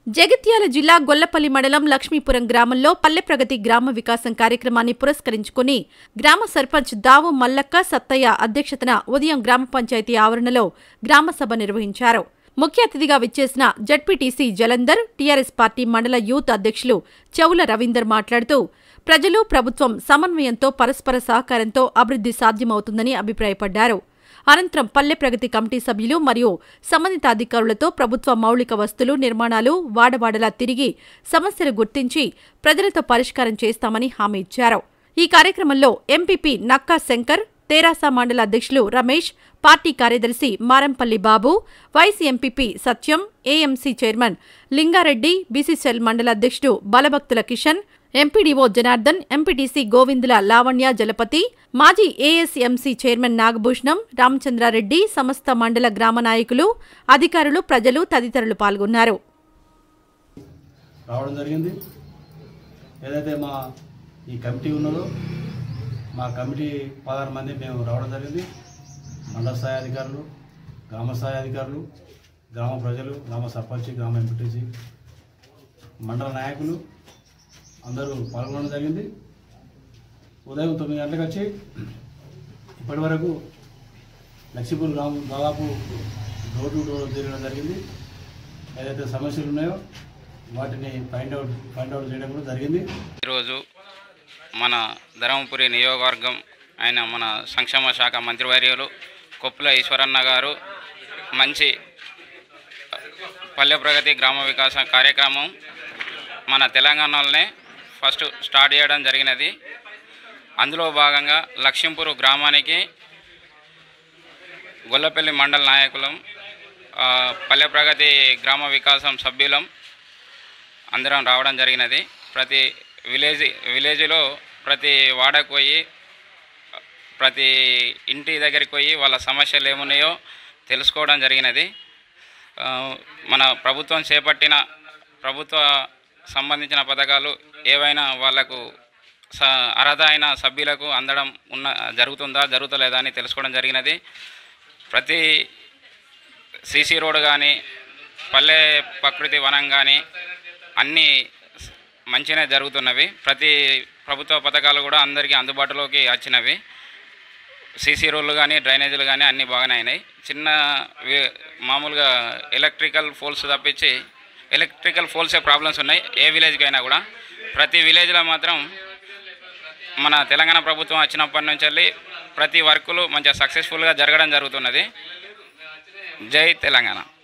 జగిత్యాల జిల్లా గొల్లపల్లి మండలం లక్ష్మీపురం గ్రామంలో పల్లె ప్రగతి గ్రామ వికాసం కార్యక్రమాన్ని పురస్కరించుకుని గ్రామ సర్పంచ్ దావు మల్లక్క సత్తయ్య అధ్యక్షతన ఉదయం గ్రామ పంచాయతీ ఆవరణలో గ్రామ సభ నిర్వహించారు ముఖ్య అతిథిగా విచ్చేసిన జడ్పీటీసీ జలంధర్ టీఆర్ఎస్ పార్టీ మండల యూత్ అధ్యక్షులు చెవుల రవీందర్ మాట్లాడుతూ ప్రజలు ప్రభుత్వం సమన్వయంతో పరస్పర సహకారంతో అభివృద్ధి సాధ్యమవుతుందని అభిప్రాయపడ్డారు అనంతరం పల్లె ప్రగతి కమిటీ సభ్యులు మరియు సంబంధిత అధికారులతో ప్రభుత్వ మౌలిక వస్తువులు నిర్మాణాలు వాడవాడలా తిరిగి సమస్యలు గుర్తించి ప్రజలతో పరిష్కారం చేస్తామని హామీ ఇచ్చారు ఈ కార్యక్రమంలో ఎంపీపీ నక్కా శంకర్ తెరాస మండల అధ్యక్షులు రమేష్ పార్టీ కార్యదర్శి Marampalli Babu vice MPP Satyam AMC chairman Lingareddy BCCL మండల అధ్యక్షుడు బలభక్తుల కిషన్ ఎంపీడీఓ జనార్దన్ ఎంపీటీసీ గోవిందుల లావణ్య జలపతి మాజీ ఏఎస్ఎంసీ చైర్మన్ నాగభూషణం రామచంద్రారెడ్డి సమస్త మండల గ్రామ నాయకులు అధికారులు ప్రజలు తదితరులు పాల్గొన్నారు రావడం జరిగింది ఏదైతే మా ఈ కమిటీ ఉన్నదో మా కమిటీ పదహారు మంది మేము రావడం జరిగింది మండల స్థాయి అధికారులు గ్రామ స్థాయి అధికారులు గ్రామ ప్రజలు గ్రామ సర్పంచ్ గ్రామ ఎంపీటీసీ మండల నాయకులు అందరూ పాల్గొనడం జరిగింది ఉదయం తొమ్మిది గంటలకు వచ్చి ఇప్పటి వరకు లక్ష్మీపూర్ గ్రామం దాదాపు డోర్ టు డోర్ తిరగడం జరిగింది ఏదైతే సమస్యలు ఉన్నాయో వాటిని ఫైండ్ అవుట్ ఫైండ్ అవుట్ చేయడం కూడా జరిగింది ఈరోజు మన ధర్మపురి నియోజకవర్గం ఆయన మన సంక్షేమ శాఖ మంత్రివర్యులు కొప్పుల ఈశ్వరన్న గారు మంచి పల్లె ప్రగతి గ్రామ వికాస కార్యక్రమం మన తెలంగాణలోనే ఫస్ట్ స్టార్ట్ చేయడం జరిగినది అందులో భాగంగా లక్ష్మీపూర్ గ్రామానికి గొల్లపల్లి మండల నాయకులం ఆ, పల్లె ప్రగతి గ్రామ వికాసం సభ్యులం అందరం రావడం జరిగినది ప్రతి విలేజ్ విలేజ్లో ప్రతి వాడకు పోయి ప్రతి ఇంటి దగ్గరికి పోయి వాళ్ళ సమస్యలు ఏమున్నాయో తెలుసుకోవడం జరిగినది ఆ, మన ప్రభుత్వం చేపట్టిన ప్రభుత్వ సంబంధించిన పథకాలు ఏవైనా వాళ్లకు స అర్హత అయిన సభ్యులకు అందడం ఉన్న జరుగుతుందా జరుగుతలేదా అని తెలుసుకోవడం జరిగినది ప్రతి సీసీ రోడ్ కానీ పల్లె ప్రకృతి వనం కానీ అన్నీ మంచిగానే జరుగుతున్నవి ప్రతి ప్రభుత్వ పథకాలు కూడా అందరికీ అందుబాటులోకి వచ్చినవి సీసీ రోడ్లు కానీ డ్రైనేజీలు కానీ అన్నీ బాగానే అయినాయి చిన్న వి- మామూలుగా ఎలక్ట్రికల్ పోల్స్ తప్పించి ఎలక్ట్రికల్ పోల్సే ప్రాబ్లమ్స్ ఉన్నాయి ఏ విలేజ్కి అయినా కూడా ప్రతి విలేజ్లో మాత్రం మన తెలంగాణ ప్రభుత్వం వచ్చినప్పటి నుంచి వెళ్ళి ప్రతి వర్కులు మంచిగా సక్సెస్ఫుల్గా జరగడం జరుగుతున్నది జై తెలంగాణ